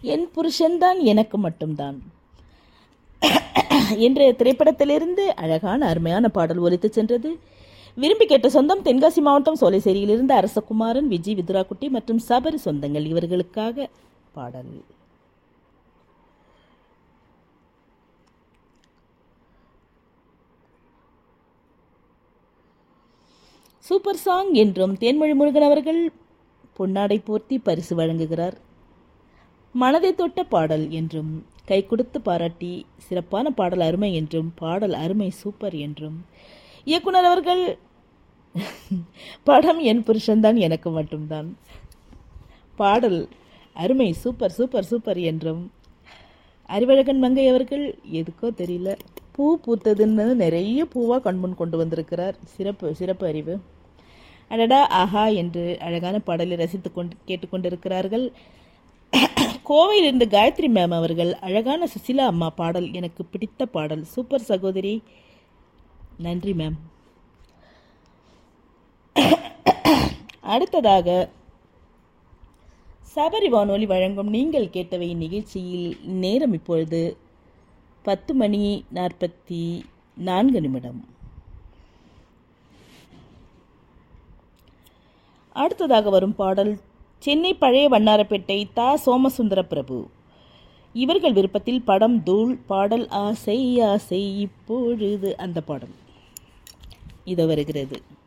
என் புருஷன்தான் எனக்கு மட்டும்தான் என்ற திரைப்படத்திலிருந்து அழகான அருமையான பாடல் ஒலித்து சென்றது விரும்பி கேட்ட சொந்தம் தென்காசி மாவட்டம் சோலைசேரியிலிருந்து அரசகுமாரன் விஜய் விதுராக்குட்டி மற்றும் சபரி சொந்தங்கள் இவர்களுக்காக பாடல் சூப்பர் சாங் என்றும் தேன்மொழி முருகன் அவர்கள் பொன்னாடை போர்த்தி பரிசு வழங்குகிறார் மனதை தொட்ட பாடல் என்றும் கை கொடுத்து பாராட்டி சிறப்பான பாடல் அருமை என்றும் பாடல் அருமை சூப்பர் என்றும் இயக்குனர் அவர்கள் படம் என் புருஷன்தான் எனக்கு மட்டும்தான் பாடல் அருமை சூப்பர் சூப்பர் சூப்பர் என்றும் அறிவழகன் மங்கை அவர்கள் எதுக்கோ தெரியல பூ பூத்ததுன்னு நிறைய பூவாக கண்முன் கொண்டு வந்திருக்கிறார் சிறப்பு சிறப்பு அறிவு அடடா ஆஹா என்று அழகான பாடலை ரசித்து கொண்டு கேட்டுக்கொண்டிருக்கிறார்கள் கோவையிலிருந்து காயத்ரி மேம் அவர்கள் அழகான சுசிலா அம்மா பாடல் எனக்கு பிடித்த பாடல் சூப்பர் சகோதரி நன்றி மேம் அடுத்ததாக சபரி வானொலி வழங்கும் நீங்கள் கேட்டவை நிகழ்ச்சியில் நேரம் இப்பொழுது பத்து மணி நாற்பத்தி நான்கு நிமிடம் அடுத்ததாக வரும் பாடல் சென்னை பழைய வண்ணாரப்பேட்டை தா சோமசுந்தர பிரபு இவர்கள் விருப்பத்தில் படம் தூள் பாடல் ஆசை ஆசை இப்பொழுது அந்த பாடல் இது வருகிறது